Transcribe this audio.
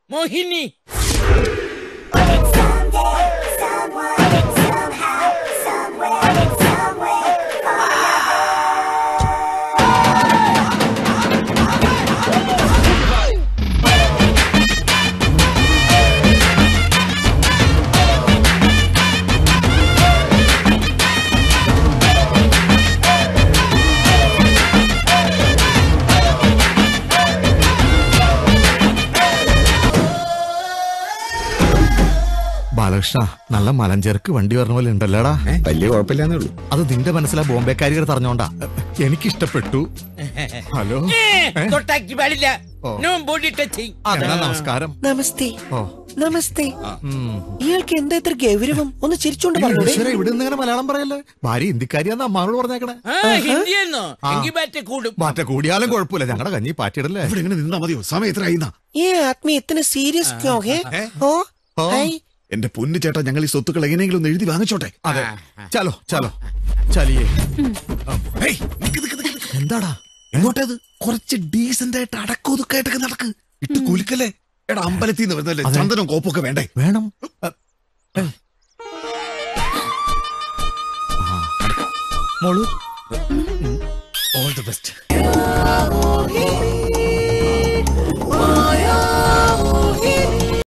മോഹിനി ബാലകൃഷ്ണ നല്ല മലഞ്ചേർക്ക് വണ്ടി വരണ പോലെ ഉണ്ടല്ലോടാ വലിയ കുഴപ്പമില്ലാന്നേ ഉള്ളൂ അത് നിന്റെ മനസ്സിലാ ബോംബെക്കാരികൾ പറഞ്ഞോണ്ടാ എനിക്കിഷ്ടപ്പെട്ടു ഹലോ ഏ, ഏ? തൊട്ടാക്കി പാടില്ല ഓ. നോ ബോഡി ടച്ചിങ് എന്നാ നമസ്കാരം നമസ്തേ ഓ നമസ്തേ ഉം. ഇയാൾക്ക് എന്താ ഇത്ര ഗൗരവം ഒന്ന് ചിരിച്ചോണ്ട് ഈ പറഞ്ഞൂടെ ഈശ്വരാ, ഇവിടെ നിന്ന് ഇങ്ങനെ മലയാളം പറയല്ലേ ഭാര്യ ഹിന്ദിക്കാരിയാന്ന് അമ്മാനോട് പറഞ്ഞേക്കണേ ആ ഹിന്ദിയെന്നോ എങ്കിൽ ബാറ്റ് കൂടും മാറ്റ കൂടിയാലും കുഴപ്പമില്ല ഞങ്ങളുടെ കഞ്ഞി പാറ്റിയിടല്ലേ ഇവിടെ ഇങ്ങനെ നിന്നാ മതിയോ സമയം എത്ര ആയിന്നാ ये आदमी इतने सीरियस क्यों है ओ ഓ. हाय എന്റെ പൊന്നു ചേട്ടാ ഞങ്ങൾ ഈ സ്വത്തുക്കൾ എങ്ങനെയെങ്കിലും ഒന്ന് എഴുതി വാങ്ങിച്ചോട്ടെ അതെ ചലോ ചലോ ചലിയേ ഹേയ്, നിക്ക്, നിക്ക്, നിക്ക്, നിക്ക്. എന്താടാ എങ്ങോട്ടേത് കുറച്ച് ഡീസന്റ് ആയിട്ട് അടക്കൊതുക്കായിട്ടൊക്കെ നടക്ക് ഇട്ട് കുലുക്കല്ലേ എടാ അമ്പലത്തിൽ നിന്ന് വരുന്നല്ലേ അതെ. ചന്ദനവും കോപ്പൊക്കെ വേണ്ടേ വേണം അ, ഏ. മോളു ഓൾ ദി ബെസ്റ്റ്